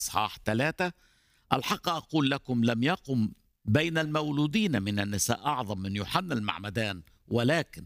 إصحاح ثلاثة الحق أقول لكم لم يقم بين المولودين من النساء أعظم من يوحنا المعمدان ولكن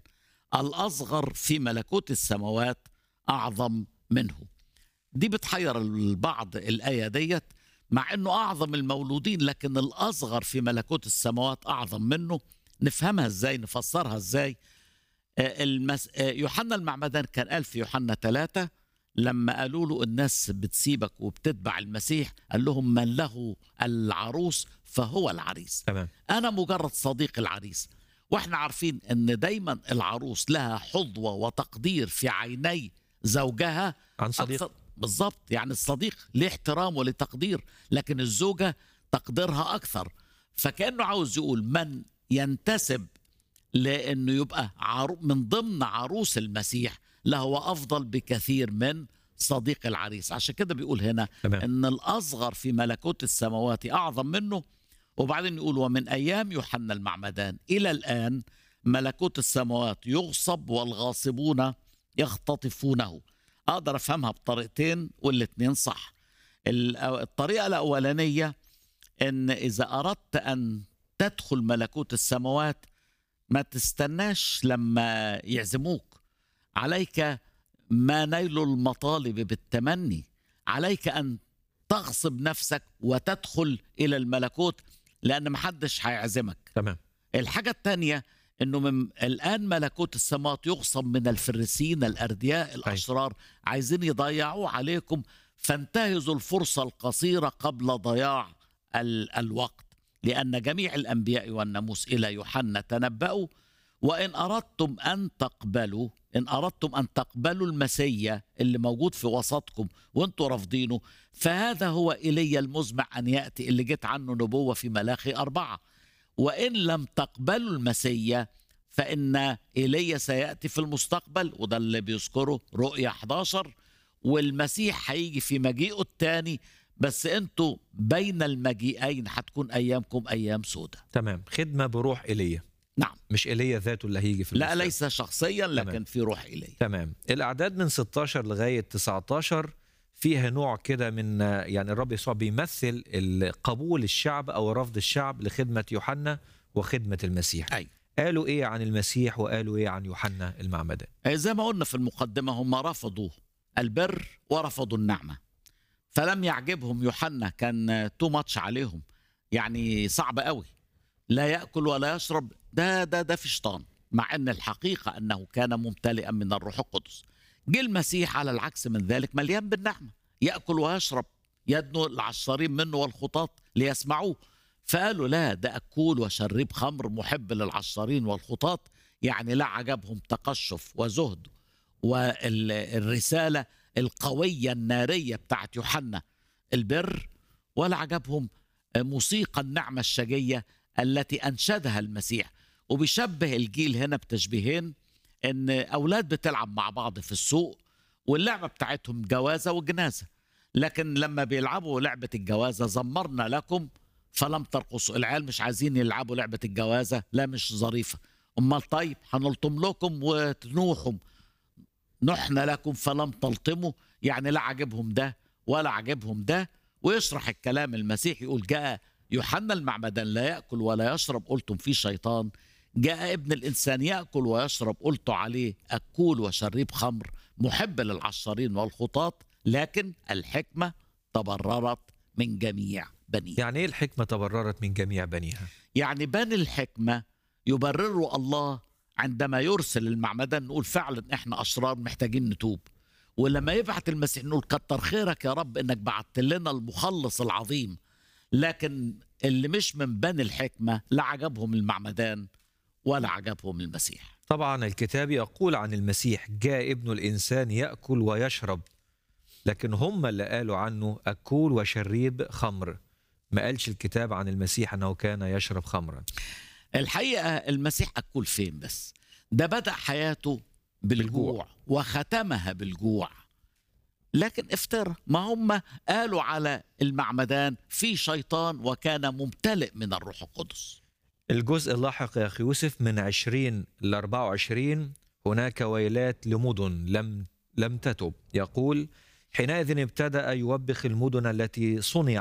الأصغر في ملكوت السماوات أعظم منه دي بتحير البعض الآية ديت مع أنه أعظم المولودين لكن الأصغر في ملكوت السماوات أعظم منه نفهمها إزاي نفسرها إزاي آه، المس... آه، يوحنا المعمدان كان قال في يوحنا ثلاثة لما قالوا له الناس بتسيبك وبتتبع المسيح قال لهم من له العروس فهو العريس تمام أنا مجرد صديق العريس واحنا عارفين ان دايما العروس لها حظوة وتقدير في عيني زوجها عن صديق أكثر بالظبط يعني الصديق ليه احترام وليه تقدير لكن الزوجة تقديرها أكثر فكأنه عاوز يقول من ينتسب لأنه يبقى عرو من ضمن عروس المسيح لهو أفضل بكثير من صديق العريس عشان كده بيقول هنا تمام ان الاصغر في ملكوت السماوات اعظم منه وبعدين يقول ومن ايام يوحنا المعمدان الى الان ملكوت السماوات يغصب والغاصبون يختطفونه اقدر افهمها بطريقتين والاثنين صح ال- الطريقه الاولانيه ان اذا اردت ان تدخل ملكوت السماوات ما تستناش لما يعزموك عليك ما نيل المطالب بالتمني عليك ان تغصب نفسك وتدخل الى الملكوت لان محدش هيعزمك تمام الحاجه الثانيه انه من الان ملكوت السماوات يغصب من الفريسيين الاردياء الاشرار عايزين يضيعوا عليكم فانتهزوا الفرصه القصيره قبل ضياع ال الوقت لان جميع الانبياء والناموس الى يوحنا تنبأوا وان اردتم ان تقبلوا ان اردتم ان تقبلوا المسيا اللي موجود في وسطكم وانتم رافضينه فهذا هو ايليا المزمع ان ياتي اللي جت عنه نبوه في ملاخي اربعه وإن لم تقبلوا المسيا فإن إيليا سيأتي في المستقبل وده اللي بيذكره رؤيا 11 والمسيح هيجي في مجيئه الثاني بس انتوا بين المجيئين هتكون أيامكم أيام سودة تمام خدمة بروح إيليا نعم مش إيليا ذاته اللي هيجي في لا المستقبل. ليس شخصيا لكن تمام. في روح إليه تمام الأعداد من 16 لغاية 19 فيها نوع كده من يعني الرب يسوع بيمثل ال- قبول الشعب أو رفض الشعب لخدمة يوحنا وخدمة المسيح أي قالوا إيه عن المسيح وقالوا إيه عن يوحنا المعمدان زي ما قلنا في المقدمة هم رفضوا البر ورفضوا النعمة فلم يعجبهم يوحنا كان تو ماتش عليهم يعني صعب قوي لا يأكل ولا يشرب ده ده ده في شيطان مع أن الحقيقة أنه كان ممتلئا من الروح القدس جه المسيح على العكس من ذلك مليان بالنعمة يأكل ويشرب يدنو العشارين منه والخطاط ليسمعوه فقالوا لا ده أكول وشريب خمر محب للعشارين والخطاط يعني لا عجبهم تقشف وزهد والرسالة القوية النارية بتاعت يوحنا البر ولا عجبهم موسيقى النعمة الشجية التي أنشدها المسيح وبيشبه الجيل هنا بتشبيهين ان اولاد بتلعب مع بعض في السوق واللعبه بتاعتهم جوازه وجنازه لكن لما بيلعبوا لعبه الجوازه زمرنا لكم فلم ترقصوا العيال مش عايزين يلعبوا لعبه الجوازه لا مش ظريفه امال طيب هنلطم لكم وتنوحوا نحنا لكم فلم تلطموا يعني لا عجبهم ده ولا عجبهم ده ويشرح الكلام المسيح يقول جاء يوحنا المعمدان لا ياكل ولا يشرب قلتم في شيطان جاء ابن الانسان ياكل ويشرب قلت عليه اكول وشريب خمر محب للعشارين والخطاط لكن الحكمه تبررت من جميع بنيه يعني إيه الحكمة تبررت من جميع بنيها يعني بني الحكمه يبرروا الله عندما يرسل المعمدان نقول فعلا احنا اشرار محتاجين نتوب ولما يبعت المسيح نقول كتر خيرك يا رب انك بعت لنا المخلص العظيم لكن اللي مش من بني الحكمه لا عجبهم المعمدان ولا عجبهم المسيح طبعا الكتاب يقول عن المسيح جاء ابن الإنسان يأكل ويشرب لكن هم اللي قالوا عنه أكول وشريب خمر ما قالش الكتاب عن المسيح أنه كان يشرب خمرا الحقيقه المسيح اكل فين بس ده بدا حياته بالجوع, بالجوع. وختمها بالجوع لكن افترى ما هم قالوا على المعمدان في شيطان وكان ممتلئ من الروح القدس الجزء اللاحق يا أخي يوسف من 20 ل 24 هناك ويلات لمدن لم لم تتب يقول حينئذ ابتدأ يوبخ المدن التي صنع